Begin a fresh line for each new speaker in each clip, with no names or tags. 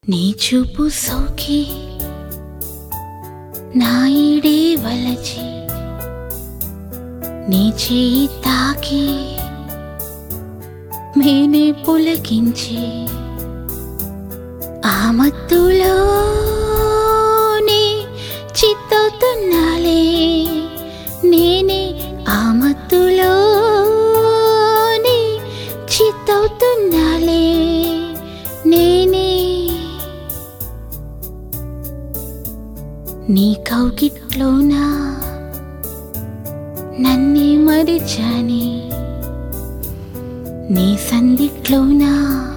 నీ చూపు సోకి నా ఈడే వలచి నీ చేయి తాకి మేనే పులకించి ఆ మత్తులోనే చిత్తవుతున్నాలే నేనే ఆ మత్తులోనే చిత్తవుతున్నాలే నేనే నీ కౌగిట్లోనా నన్నే మరిచాని నీ సందిట్లోనా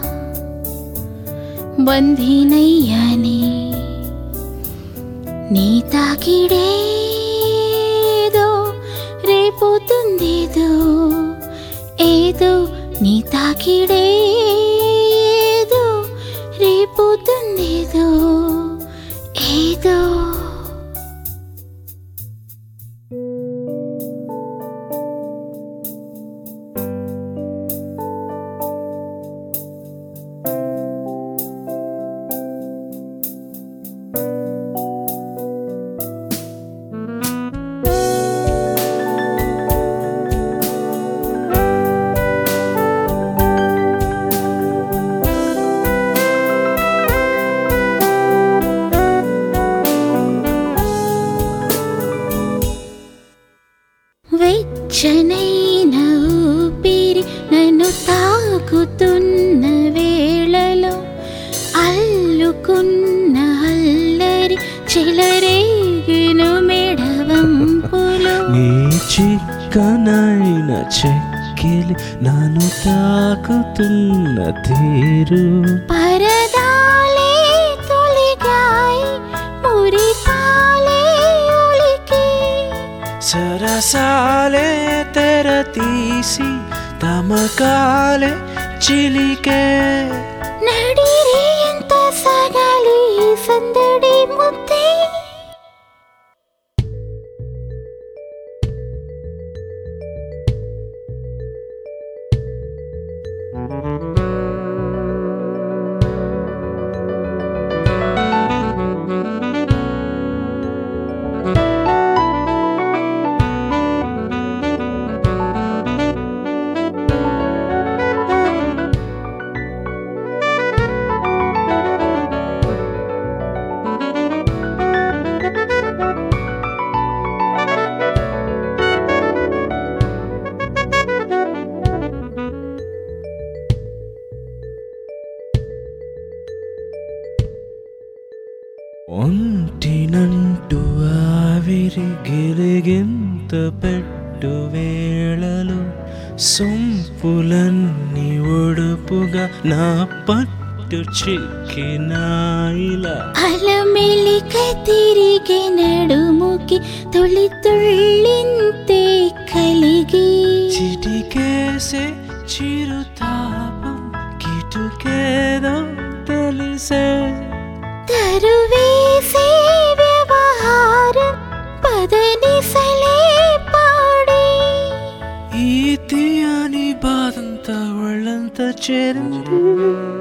బంధీనయ్యాని నీ తాకిడేదో రేపోతుందేదో ఏదో నీ తాకిడేదో రేపోతుందేదో ఏదో వెచ్చనైన ఊపిరి నన్ను తాకుతున్న వేళలో అల్లుకున్న అల్లరి చెలరేగిన మెడవంపులు
నీ చిక్కనైన చెక్కిలి నన్ను తాకుతున్న తీరు
పరదాలే తొలిగాయి మురిపాలే ఒలికి
సరసాలే తెర తీసి తమకాలే చిలికే
నడిరే ఎంత సాగాలి ఈ సందడి ముద్దే
ఒంటినంటూ ఆవిరి గిలిగింత పెట్టు వేళలో సొంపులన్నీ ఒడుపుగా నా పట్టు చిక్కినాయిలా
అలమెలిక తిరిగి నడుముకి తొలి తుళ్ళింతే కలిగి
చిటికేసే చిరుతాపం కిటుకేదో తెలిసే
తరువేసే వ్యవహారం పదనిసలే పాడే
ఈ తీయని బాధంతా ఒళ్ళంతా చేరింది